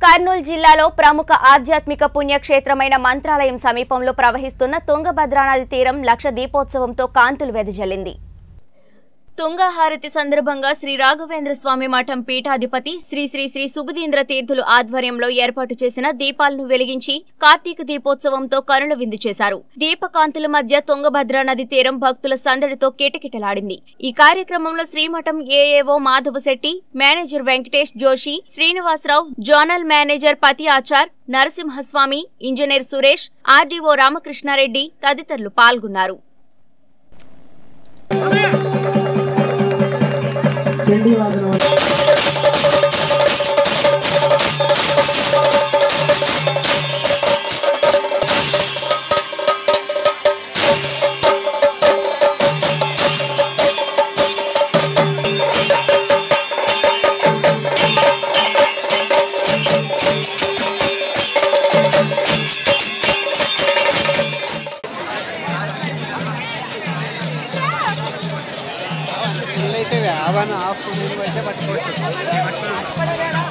కర్నూలు జిల్లాలో ప్రముఖ ఆధ్యాత్మిక పుణ్యక్షేత్రమైన మంత్రాలయం సమీపంలో ప్రవహిస్తున్న తుంగభద్రా నది తీరం లక్ష దీపోత్సవంతో కాంతులు వెదజల్లింది తుంగహారతి సందర్భంగా శ్రీ రాఘవేంద్ర స్వామి మఠం పీఠాధిపతి శ్రీ శ్రీ శ్రీ సుబుధీంద్ర తీర్థులు ఆధ్వర్యంలో ఏర్పాటు చేసిన దీపాలను వెలిగించి కార్తీక దీపోత్సవంతో కనుల విందు చేశారు దీపకాంతుల మధ్య తుంగభద్ర నది తీరం భక్తుల సందడితో కిటకిటలాడింది ఈ కార్యక్రమంలో Srimatham AAO Madhavashetti manager Venkatesh Joshi Srinivasarao zonal manager Pathi Achar Narasimhaswamy engineer Suresh RDO Ramakrishnareddy తదితరులు పాల్గొన్నారు పిండి వాదన ఫుల్ అయితే అవన్నీ ఆఫ్ నీళ్ళు అయితే పట్టుకోవచ్చు